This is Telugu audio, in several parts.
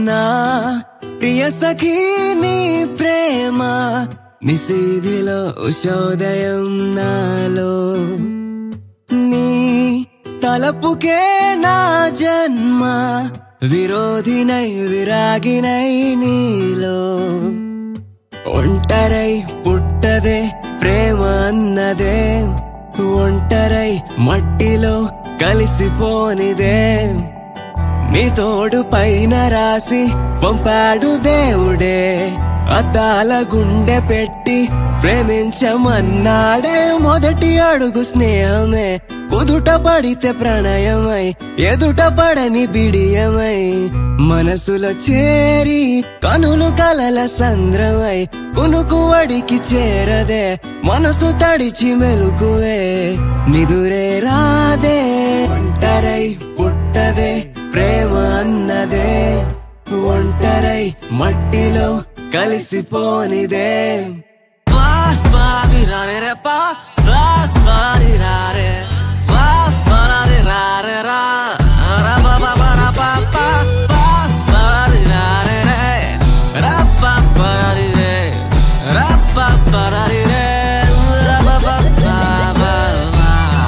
నా ప్రియ సఖీ నీ ప్రేమ నిశీధిలో ఉషోదయం నాలో నీ తలపుకే నా జన్మ విరోధినై విరాగినై నీలో ఒంటరై పుట్టదే ప్రేమ అన్నదే ఒంటరై మట్టిలో కలిసిపోనిదే నీ తోడు పైన రాసి పంపాడు దేవుడే అద్దాల గుండె పెట్టి ప్రేమించమన్నాడే మొదటి అడుగు స్నేహమే కుదుట పడితే ప్రణయమై ఎదుట పడని బిడియమై మనసులో చేరి కనులు కలల సంద్రమై కునుకు వడికి చేరదే మనసు తడిచి మెలుకువే నిదురే రాదే ఒంటరై పుట్టదే ప్రేమ అన్నదే ఒంటరై మట్టిలో కలిసిపోనిదే పా పారి రారే రే పా రా పారి రారే పా పారి రారే రా రా పా పా పా రా పా పా పా పారి రారే రే రా పా పారి రే రా పా పారి రే రా పా పా పా పా పా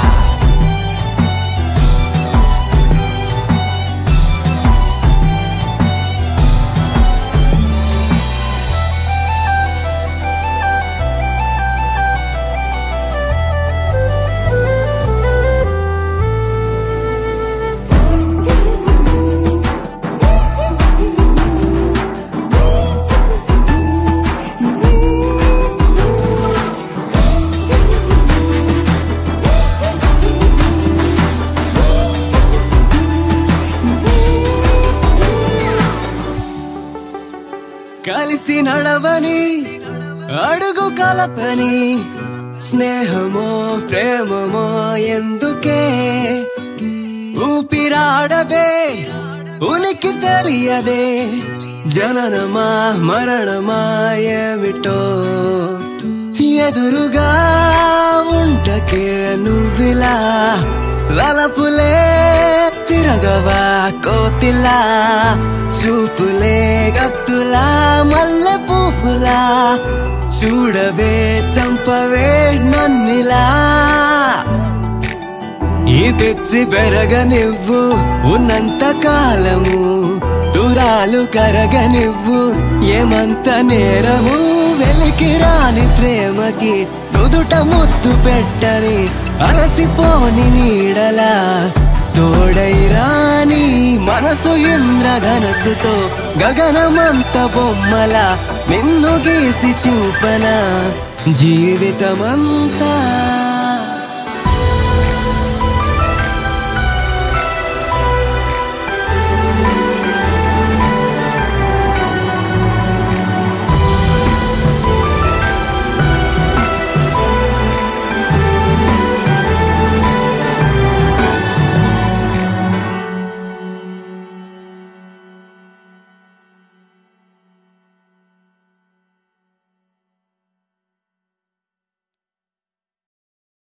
కలిసి నడవని అడుగు కలపని స్నేహమో ప్రేమమో ఎందుకే ఊపిరాడదే ఉనికి తెలియదే జననమా మరణమా ఏమిటో ఎదురుగా ఉంటకే నువ్విలా వలపులే తిరగవా కోతిలా చూపులే గత్తులా మల్లె పూపులా చూడవే చంపవే నన్నిలా ఈ తెచ్చి పెరగనివ్వు ఉన్నంత కాలము దూరాలు కరగనివ్వు ఏమంత నేరము వెలికి రాని ప్రేమకి నుదుట ముద్దు పెట్టని అలసిపోని నీడలా తోడై రాని మనసు ఇంద్రధనస్సుతో గగనమంత బొమ్మల నిన్ను గీసి చూపన జీవితమంతా